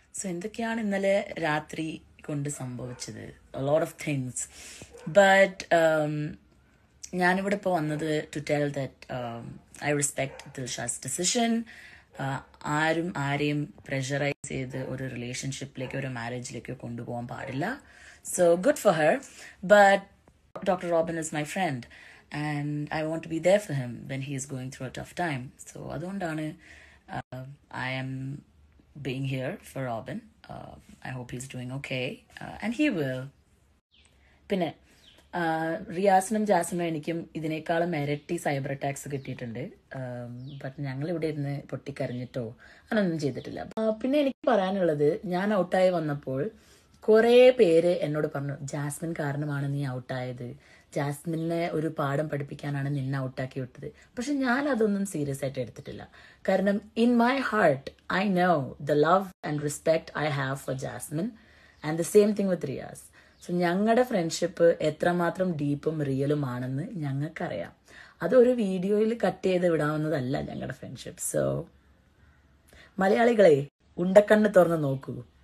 So എന്തൊക്കെയാണ് ഇന്നലെ രാത്രി കൊണ്ട് സംഭവിച്ചത് ലോട്ട് ഓഫ് തിങ്സ് ബട്ട് ഞാനിവിടെ ഇപ്പോൾ വന്നത് to tell that I respect Dilsha's decision ആരും ആരെയും പ്രഷറൈസ് ചെയ്ത് ഒരു റിലേഷൻഷിപ്പിലേക്കോ ഒരു മാരേജിലേക്കോ കൊണ്ടുപോകാൻ പാടില്ല so good for her but doctor Robin is my friend and I want to be there for him when he is going through a tough time so അതുകൊണ്ടാണ് I am being here for Robin. Uh, I hope he's doing okay. Uh, and he will. പിന്നെ ആ, റിയാസിനും ജാസിനും എനിക്കും ഇതിനേക്കാളും ഇരട്ടി cyber attacks കിട്ടിയിട്ടുണ്ട് but ഞങ്ങൾ ഇവിടെ ഇരുന്ന് പൊട്ടിക്കരഞ്ഞിട്ടോ അങ്ങനൊന്നും ചെയ്തിട്ടില്ല ആ, പിന്നെ എനിക്ക് പറയാനുള്ളത് ഞാൻ ഔട്ടായി വന്നപ്പോൾ കുറേ പേര് എന്നോട് പറഞ്ഞു ജാസ്മിൻ കാരണമാണ് നീ ഔട്ടായത് ജാസ്മിനെ ഒരു പാഠം പഠിപ്പിക്കാനാണ് നിന്നെ ഔട്ടാക്കി വിട്ടത് പക്ഷെ ഞാൻ അതൊന്നും സീരിയസ് ആയിട്ട് എടുത്തിട്ടില്ല കാരണം in my heart I know the love and respect I have for Jasmine and the same thing with Riyas so ഞങ്ങളുടെ ഫ്രണ്ട്ഷിപ്പ് എത്രമാത്രം ഡീപ്പും റിയലും ആണെന്ന് ഞങ്ങൾക്കറിയാം അതൊരു വീഡിയോയിൽ കട്ട് ചെയ്ത് വിടാവുന്നതല്ല ഞങ്ങളുടെ ഫ്രണ്ട്ഷിപ്പ് സോ മലയാളികളെ ഉണ്ടക്കണ്ണ് തുറന്ന് നോക്കൂ